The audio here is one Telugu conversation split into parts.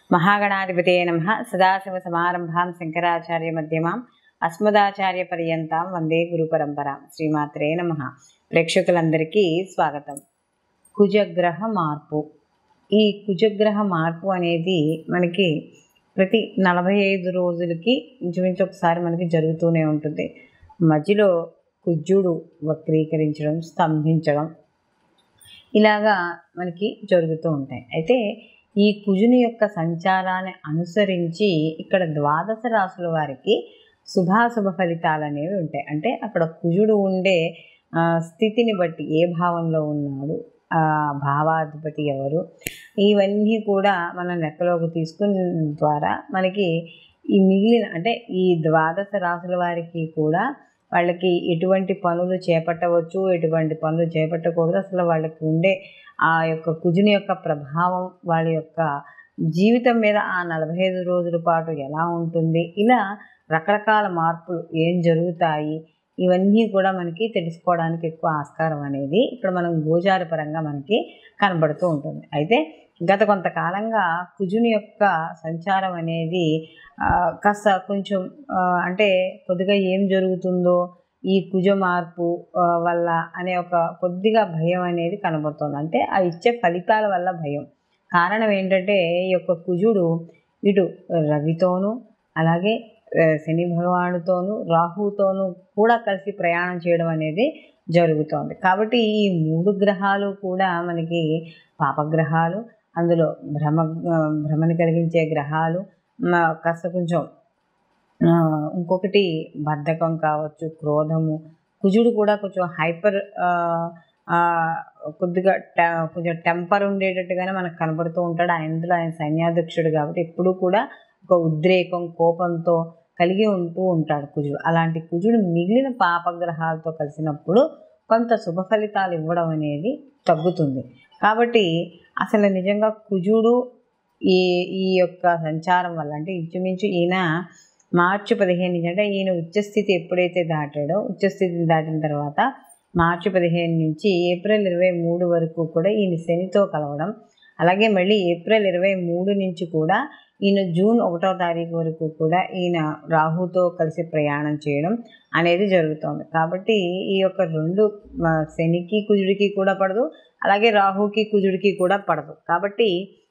మహాగణాధిపతే నమ సదాశివ సమారంభాం శంకరాచార్య మధ్యమాం అస్మదాచార్య పర్యంతం వందే గురు పరంపర శ్రీమాత్రే నమ ప్రేక్షకులందరికీ స్వాగతం కుజగ్రహ మార్పు ఈ కుజగ్రహ మార్పు అనేది మనకి ప్రతి నలభై ఐదు రోజులకి ఇంచుమించు ఒకసారి మనకి జరుగుతూనే ఉంటుంది మధ్యలో కుజుడు వక్రీకరించడం స్తంభించడం ఇలాగా మనకి జరుగుతూ ఉంటాయి అయితే ఈ కుజుని యొక్క సంచారాన్ని అనుసరించి ఇక్కడ ద్వాదశ రాసుల వారికి శుభాశుభ ఫలితాలు అనేవి ఉంటాయి అంటే అక్కడ కుజుడు ఉండే ఆ, స్థితిని బట్టి ఏ భావంలో ఉన్నాడు ఆ భావాధిపతి ఎవరు ఇవన్నీ కూడా మనం లెక్కలోకి తీసుకున్న ద్వారా మనకి ఈ మిగిలిన అంటే ఈ ద్వాదశ రాసుల వారికి కూడా వాళ్ళకి ఎటువంటి పనులు చేపట్టవచ్చు ఎటువంటి పనులు చేపట్టకూడదు అసలు వాళ్ళకి ఉండే ఆ యొక్క కుజుని యొక్క ప్రభావం వాళ్ళ యొక్క జీవితం మీద ఆ నలభై ఐదు రోజుల పాటు ఎలా ఉంటుంది ఇలా రకరకాల మార్పులు ఏం జరుగుతాయి ఇవన్నీ కూడా మనకి తెలుసుకోవడానికి ఎక్కువ ఆస్కారం అనేది ఇక్కడ మనం గోచార పరంగా మనకి కనబడుతూ ఉంటుంది అయితే గత కొంతకాలంగా కుజుని యొక్క సంచారం అనేది ఆ, కాస్త కొంచెం ఆ, అంటే కొద్దిగా ఏం జరుగుతుందో ఈ కుజ మార్పు ఆ, వల్ల అనే ఒక కొద్దిగా భయం అనేది కనబడుతుంది అంటే ఆ ఇచ్చే ఫలితాల వల్ల భయం కారణం ఏంటంటే ఈ యొక్క కుజుడు ఇటు రవితోనూ అలాగే ఆ, శని భగవానుతోనూ రాహుతోనూ కూడా కలిసి ప్రయాణం చేయడం అనేది జరుగుతోంది కాబట్టి ఈ మూడు గ్రహాలు కూడా మనకి పాపగ్రహాలు అందులో భ్రమ భ్రమని కలిగించే గ్రహాలు మ- కాస్త కొంచెం ఆ, ఇంకొకటి బద్ధకం కావచ్చు క్రోధము కుజుడు కూడా కొంచెం హైపర్ ఆ, ఆ, కొద్దిగా టె- కొంచెం టెంపర్ ఉండేటట్టుగానే మనకు కనబడుతూ ఉంటాడు ఆయనలో ఆయన సైన్యాధ్యక్షుడు కాబట్టి ఎప్పుడూ కూడా ఒక ఉద్రేకం కోపంతో కలిగి ఉంటూ ఉంటాడు కుజుడు అలాంటి కుజుడు మిగిలిన పాపగ్రహాలతో కలిసినప్పుడు కొంత శుభ ఫలితాలు ఇవ్వడం అనేది తగ్గుతుంది కాబట్టి అసలు నిజంగా కుజుడు ఈ ఈ యొక్క సంచారం వల్ల అంటే ఇంచుమించు ఈయన మార్చి పదిహేను నుంచి అంటే ఈయన ఉచ్చస్థితి ఎప్పుడైతే దాటాడో ఉచ్చస్థితిని దాటిన తర్వాత మార్చి పదిహేను నుంచి ఏప్రిల్ ఇరవై మూడు వరకు కూడా ఈయన శనితో కలవడం అలాగే మళ్ళీ ఏప్రిల్ ఇరవై మూడు నుంచి కూడా ఈయన జూన్ ఒకటో తారీఖు వరకు కూడా ఈయన రాహుతో కలిసి ప్రయాణం చేయడం అనేది జరుగుతోంది కాబట్టి ఈ యొక్క రెండు ఆ, శనికి కుజుడికి కూడా పడదు అలాగే రాహుకి కుజుడికి కూడా పడదు కాబట్టి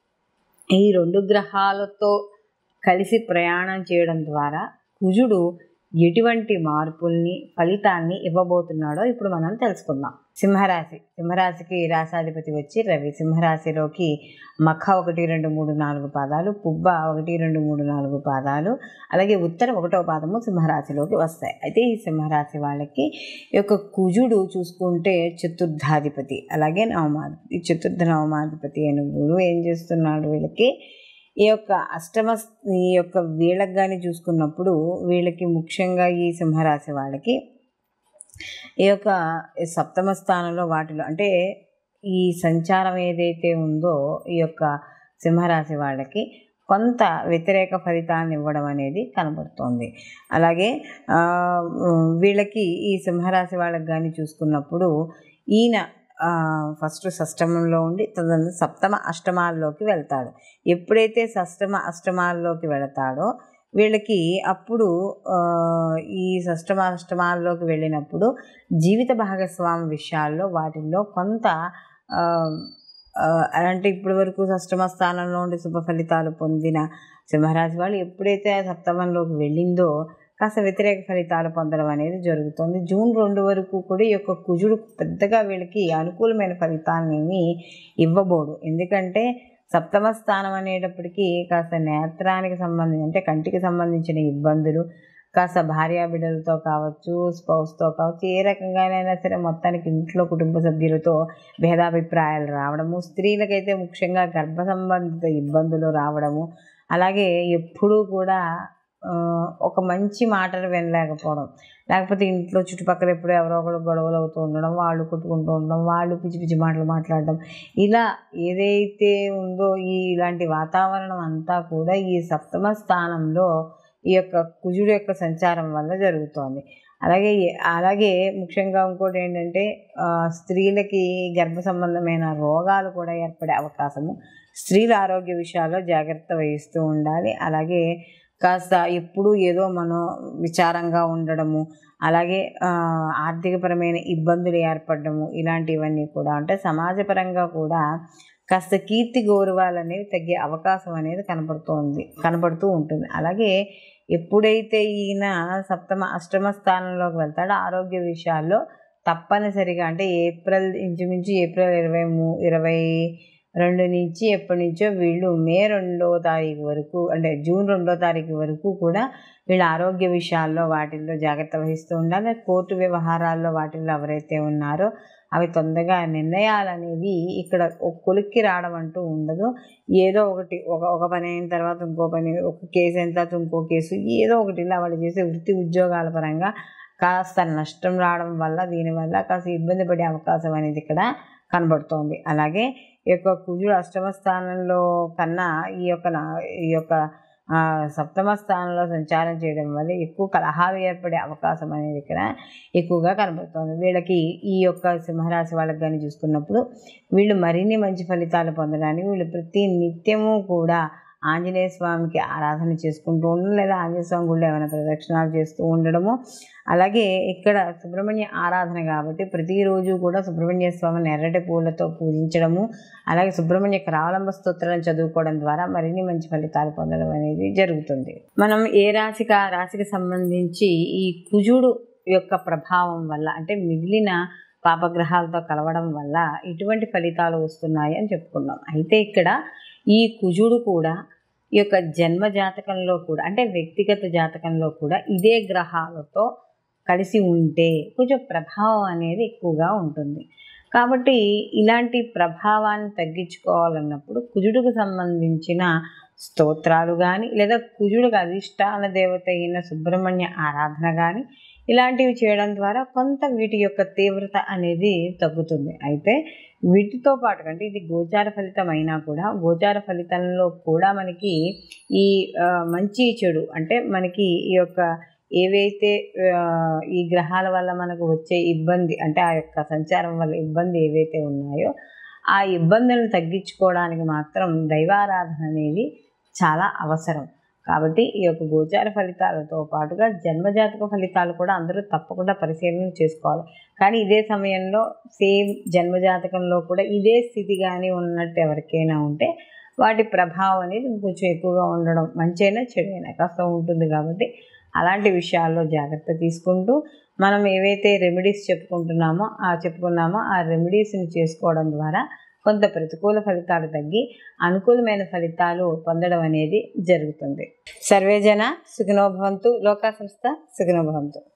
ఈ రెండు గ్రహాలతో కలిసి ప్రయాణం చేయడం ద్వారా కుజుడు ఎటువంటి మార్పుల్ని ఫలితాన్ని ఇవ్వబోతున్నాడో ఇప్పుడు మనం తెలుసుకుందాం సింహరాశి సింహరాశికి రాశాధిపతి వచ్చి రవి సింహరాశిలోకి మఖ ఒకటి రెండు మూడు నాలుగు పాదాలు పుబ్బ ఒకటి రెండు మూడు నాలుగు పాదాలు అలాగే ఉత్తర ఒకటో పాదము సింహరాశిలోకి వస్తాయి అయితే ఈ సింహరాశి వాళ్ళకి ఈ యొక్క కుజుడు చూసుకుంటే చతుర్థాధిపతి అలాగే నవమాధిపతి చతుర్థ నవమాధిపతి అని గురువు ఏం చేస్తున్నాడు వీళ్ళకి ఈ యొక్క అష్టమ ఈ యొక్క వీళ్ళకి కానీ చూసుకున్నప్పుడు వీళ్ళకి ముఖ్యంగా ఈ సింహరాశి వాళ్ళకి ఈ యొక్క సప్తమ స్థానంలో వాటిలో అంటే ఈ సంచారం ఏదైతే ఉందో ఈ యొక్క సింహరాశి వాళ్ళకి కొంత వ్యతిరేక ఫలితాన్ని ఇవ్వడం అనేది కనబడుతోంది అలాగే ఆ, వీళ్ళకి ఈ సింహరాశి వాళ్ళకి కానీ చూసుకున్నప్పుడు ఈయన ఆ, ఫస్ట్ షష్టమంలో ఉండి తదనంతరం సప్తమ అష్టమాల్లోకి వెళ్తాడు ఎప్పుడైతే షష్టమ అష్టమాల్లోకి వెళతాడో వీళ్ళకి అప్పుడు ఆ, ఈ షష్టమ అష్టమాల్లోకి వెళ్ళినప్పుడు జీవిత భాగస్వామి విషయాల్లో వాటిల్లో కొంత ఆ, ఆ, అంటే ఇప్పటి వరకు షష్టమ స్థానంలో ఉండి శుభ ఫలితాలు పొందిన సింహరాశి వాళ్ళు ఎప్పుడైతే ఆ సప్తమంలోకి వెళ్ళిందో కాస్త వ్యతిరేక ఫలితాలు పొందడం అనేది జరుగుతుంది జూన్ రెండు వరకు కూడా ఈ యొక్క కుజుడు పెద్దగా వీళ్ళకి అనుకూలమైన ఫలితాలని ఇవ్వబోడు ఎందుకంటే సప్తమ స్థానం అనేటప్పటికీ కాస్త నేత్రానికి సంబంధించి అంటే కంటికి సంబంధించిన ఇబ్బందులు కాస్త భార్యాబిడ్డలతో కావచ్చు స్పౌస్తో కావచ్చు ఏ రకంగానైనా సరే మొత్తానికి ఇంట్లో కుటుంబ సభ్యులతో భేదాభిప్రాయాలు రావడము స్త్రీలకైతే ముఖ్యంగా గర్భ సంబంధిత ఇబ్బందులు రావడము అలాగే ఎప్పుడూ కూడా ఆ, ఒక మంచి మాటలు వినలేకపోవడం లేకపోతే ఇంట్లో చుట్టుపక్కల ఎప్పుడూ ఎవరో ఒకరు గొడవలు అవుతూ ఉండడం వాళ్ళు కొట్టుకుంటూ ఉండడం వాళ్ళు పిచ్చి పిచ్చి మాటలు మాట్లాడడం ఇలా ఏదైతే ఉందో ఈ ఇలాంటి వాతావరణం అంతా కూడా ఈ సప్తమ స్థానంలో ఈ యొక్క కుజుడు యొక్క సంచారం వల్ల జరుగుతోంది అలాగే అలాగే ముఖ్యంగా ఇంకోటి ఏంటంటే ఆ, స్త్రీలకి గర్భ సంబంధమైన రోగాలు కూడా ఏర్పడే అవకాశము స్త్రీల ఆరోగ్య విషయాల్లో జాగ్రత్త వహిస్తూ ఉండాలి అలాగే కాస్త ఎప్పుడూ ఏదో మనం విచారంగా ఉండడము అలాగే ఆ, ఆర్థికపరమైన ఇబ్బందులు ఏర్పడము ఇలాంటివన్నీ కూడా అంటే సమాజపరంగా కూడా కాస్త కీర్తి గౌరవాలు అనేవి తగ్గే అవకాశం అనేది కనపడుతోంది కనపడుతూ ఉంటుంది అలాగే ఎప్పుడైతే ఈయన సప్తమ అష్టమ స్థానంలోకి వెళ్తాడో ఆరోగ్య విషయాల్లో తప్పనిసరిగా అంటే ఏప్రిల్ ఇంచుమించు ఏప్రిల్ ఇరవై మూ ఇరవై రెండు నుంచి ఎప్పటి నుంచో వీళ్ళు మే రెండో తారీఖు వరకు అంటే జూన్ రెండో తారీఖు వరకు కూడా వీళ్ళ ఆరోగ్య విషయాల్లో వాటిల్లో జాగ్రత్త వహిస్తూ ఉండాలి కోర్టు వ్యవహారాల్లో వాటిల్లో ఎవరైతే ఉన్నారో అవి తొందరగా నిర్ణయాలు అనేవి ఇక్కడ ఒక కొలిక్కి రావడం అంటూ ఉండదు ఏదో ఒకటి ఒక ఒక పని అయిన తర్వాత ఇంకో పని ఒక కేసు అయిన తర్వాత ఇంకో కేసు ఏదో ఒకటి ఇలా వాళ్ళు చేసే వృత్తి ఉద్యోగాల పరంగా కాస్త నష్టం రావడం వల్ల దీనివల్ల కాస్త ఇబ్బంది పడే అవకాశం అనేది ఇక్కడ కనబడుతోంది అలాగే ఈ యొక్క కుజుడు అష్టమ స్థానంలో కన్నా ఈ యొక్క నా- ఈ యొక్క ఆ, సప్తమ స్థానంలో సంచారం చేయడం వల్ల ఎక్కువ కలహాలు ఏర్పడే అవకాశం అనేది ఇక్కడ ఎక్కువగా కనబడుతుంది వీళ్ళకి ఈ యొక్క సింహరాశి వాళ్ళకి కానీ చూసుకున్నప్పుడు వీళ్ళు మరిన్ని మంచి ఫలితాలు పొందడానికి వీళ్ళు ప్రతి నిత్యము కూడా ఆంజనేయ స్వామికి ఆరాధన చేసుకుంటూ ఉండడం లేదా ఆంజనేయ స్వామి గుళ్ళు ఏమైనా ప్రదక్షిణాలు చేస్తూ ఉండడము అలాగే ఇక్కడ సుబ్రహ్మణ్య ఆరాధన కాబట్టి ప్రతిరోజు కూడా సుబ్రహ్మణ్య స్వామిని ఎర్రటి పూలతో పూజించడము అలాగే సుబ్రహ్మణ్య క్రావలంబ స్తోత్రాలను చదువుకోవడం ద్వారా మరిన్ని మంచి ఫలితాలు పొందడం అనేది జరుగుతుంది మనం ఏ రాశికి ఆ రాశికి సంబంధించి ఈ కుజుడు యొక్క ప్రభావం వల్ల అంటే మిగిలిన పాపగ్రహాలతో కలవడం వల్ల ఇటువంటి ఫలితాలు వస్తున్నాయి అని చెప్పుకున్నాం అయితే ఇక్కడ ఈ కుజుడు కూడా ఈ యొక్క జన్మ జాతకంలో కూడా అంటే వ్యక్తిగత జాతకంలో కూడా ఇదే గ్రహాలతో కలిసి ఉంటే కొంచెం ప్రభావం అనేది ఎక్కువగా ఉంటుంది కాబట్టి ఇలాంటి ప్రభావాన్ని తగ్గించుకోవాలన్నప్పుడు కుజుడికి సంబంధించిన స్తోత్రాలు కానీ లేదా కుజుడికి అధిష్టాన దేవత అయిన సుబ్రహ్మణ్య ఆరాధన కానీ ఇలాంటివి చేయడం ద్వారా కొంత వీటి యొక్క తీవ్రత అనేది తగ్గుతుంది అయితే వీటితో పాటు అంటే ఇది గోచార ఫలితం అయినా కూడా గోచార ఫలితంలో కూడా మనకి ఈ ఆ, మంచి చెడు అంటే మనకి ఈ యొక్క ఏవైతే ఆ, ఈ గ్రహాల వల్ల మనకు వచ్చే ఇబ్బంది అంటే ఆ యొక్క సంచారం వల్ల ఇబ్బంది ఏవైతే ఉన్నాయో ఆ ఇబ్బందులను తగ్గించుకోవడానికి మాత్రం దైవారాధన అనేది చాలా అవసరం కాబట్టి ఈ యొక్క గోచార ఫలితాలతో పాటుగా జన్మజాతక ఫలితాలు కూడా అందరూ తప్పకుండా పరిశీలన చేసుకోవాలి కానీ ఇదే సమయంలో సేమ్ జన్మజాతకంలో కూడా ఇదే స్థితి కానీ ఉన్నట్టు ఎవరికైనా ఉంటే వాటి ప్రభావం అనేది కొంచెం ఎక్కువగా ఉండడం మంచైనా చెడైనా కాస్త ఉంటుంది కాబట్టి అలాంటి విషయాల్లో జాగ్రత్త తీసుకుంటూ మనం ఏవైతే రెమెడీస్ చెప్పుకుంటున్నామో ఆ చెప్పుకున్నామో ఆ రెమెడీస్ని చేసుకోవడం ద్వారా కొంత ప్రతికూల ఫలితాలు తగ్గి అనుకూలమైన ఫలితాలు పొందడం అనేది జరుగుతుంది సర్వేజన సుఖినోభవంతు లోకా సంస్థ సుఖినోభవంతు